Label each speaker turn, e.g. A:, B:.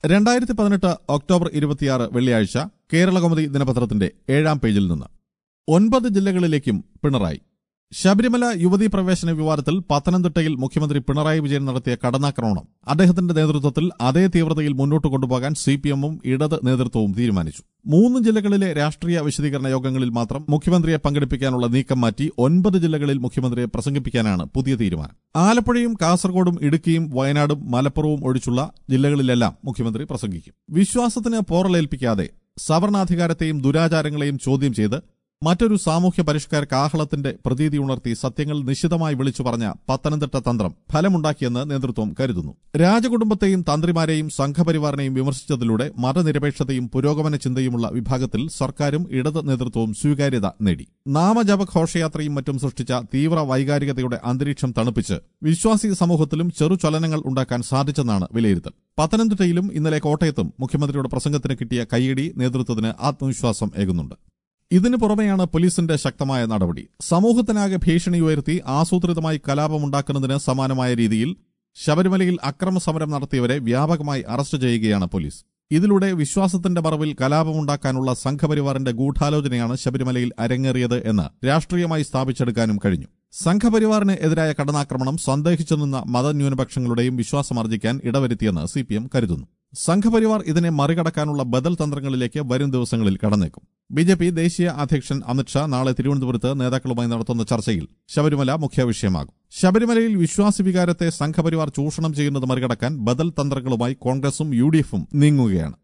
A: രണ്ടായിരത്തി പതിനെട്ട് ഒക്ടോബർ ഇരുപത്തിയാറ് വെള്ളിയാഴ്ച കേരളകൗമുദി ദിനപത്രത്തിന്റെ ഏഴാം പേജിൽ നിന്ന് ഒൻപത് ജില്ലകളിലേക്കും പിണറായി ശബരിമല യുവതീ പ്രവേശന വിവാദത്തിൽ പത്തനംതിട്ടയിൽ മുഖ്യമന്ത്രി പിണറായി വിജയൻ നടത്തിയ കടന്നാക്രമണം അദ്ദേഹത്തിന്റെ നേതൃത്വത്തിൽ അതേ തീവ്രതയിൽ മുന്നോട്ട് കൊണ്ടുപോകാൻ സിപിഎമ്മും ഇടത് നേതൃത്വവും തീരുമാനിച്ചു മൂന്ന് ജില്ലകളിലെ രാഷ്ട്രീയ വിശദീകരണ യോഗങ്ങളിൽ മാത്രം മുഖ്യമന്ത്രിയെ പങ്കെടുപ്പിക്കാനുള്ള നീക്കം മാറ്റി ഒൻപത് ജില്ലകളിൽ മുഖ്യമന്ത്രിയെ പ്രസംഗിപ്പിക്കാനാണ് പുതിയ തീരുമാനം ആലപ്പുഴയും കാസർഗോഡും ഇടുക്കിയും വയനാടും മലപ്പുറവും ഒഴിച്ചുള്ള ജില്ലകളിലെല്ലാം മുഖ്യമന്ത്രി പ്രസംഗിക്കും വിശ്വാസത്തിന് പോറലേൽപ്പിക്കാതെ സവർണാധികാരത്തെയും ദുരാചാരങ്ങളെയും ചോദ്യം ചെയ്ത് മറ്റൊരു സാമൂഹ്യ പരിഷ്കാര കാഹളത്തിന്റെ പ്രതീതി ഉണർത്തി സത്യങ്ങൾ നിശിതമായി വിളിച്ചു പറഞ്ഞ പത്തനംതിട്ട തന്ത്രം ഫലമുണ്ടാക്കിയെന്ന് നേതൃത്വം കരുതുന്നു രാജകുടുംബത്തെയും തന്ത്രിമാരെയും സംഘപരിവാറിനെയും വിമർശിച്ചതിലൂടെ മതനിരപേക്ഷതയും പുരോഗമന ചിന്തയുമുള്ള വിഭാഗത്തിൽ സർക്കാരും ഇടത് നേതൃത്വവും സ്വീകാര്യത നേടി നാമജപ ഘോഷയാത്രയും മറ്റും സൃഷ്ടിച്ച തീവ്ര വൈകാരികതയുടെ അന്തരീക്ഷം തണുപ്പിച്ച് വിശ്വാസി സമൂഹത്തിലും ചെറുചലനങ്ങൾ ഉണ്ടാക്കാൻ സാധിച്ചെന്നാണ് വിലയിരുത്തൽ പത്തനംതിട്ടയിലും ഇന്നലെ കോട്ടയത്തും മുഖ്യമന്ത്രിയുടെ പ്രസംഗത്തിന് കിട്ടിയ കൈയടി നേതൃത്വത്തിന് ആത്മവിശ്വാസം ഏകുന്നുണ്ട് ഇതിനു പുറമെയാണ് പോലീസിന്റെ ശക്തമായ നടപടി സമൂഹത്തിനാകെ ഭീഷണി ഉയർത്തി ആസൂത്രിതമായി കലാപമുണ്ടാക്കുന്നതിന് സമാനമായ രീതിയിൽ ശബരിമലയിൽ അക്രമ സമരം നടത്തിയവരെ വ്യാപകമായി അറസ്റ്റ് ചെയ്യുകയാണ് പോലീസ് ഇതിലൂടെ വിശ്വാസത്തിന്റെ മറവിൽ കലാപമുണ്ടാക്കാനുള്ള സംഘപരിവാറിന്റെ ഗൂഢാലോചനയാണ് ശബരിമലയിൽ അരങ്ങേറിയത് എന്ന് രാഷ്ട്രീയമായി സ്ഥാപിച്ചെടുക്കാനും കഴിഞ്ഞു സംഘപരിവാറിന് എതിരായ കടന്നാക്രമണം സന്ദേഹിച്ചു നിന്ന മതന്യൂനപക്ഷങ്ങളുടെയും വിശ്വാസമർജിക്കാൻ ഇടവരുത്തിയെന്ന് സിപിഎം കരുതുന്നു സംഘപരിവാർ ഇതിനെ മറികടക്കാനുള്ള ബദൽ തന്ത്രങ്ങളിലേക്ക് വരും ദിവസങ്ങളിൽ കടന്നേക്കും ബി ജെ പി ദേശീയ അധ്യക്ഷൻ അമിത്ഷാ നാളെ തിരുവനന്തപുരത്ത് നേതാക്കളുമായി നടത്തുന്ന ചർച്ചയിൽ ശബരിമല മുഖ്യ വിഷയമാകും ശബരിമലയിൽ വിശ്വാസി വികാരത്തെ സംഘപരിവാർ ചൂഷണം ചെയ്യുന്നത് മറികടക്കാൻ ബദൽ തന്ത്രങ്ങളുമായി കോൺഗ്രസും യു നീങ്ങുകയാണ്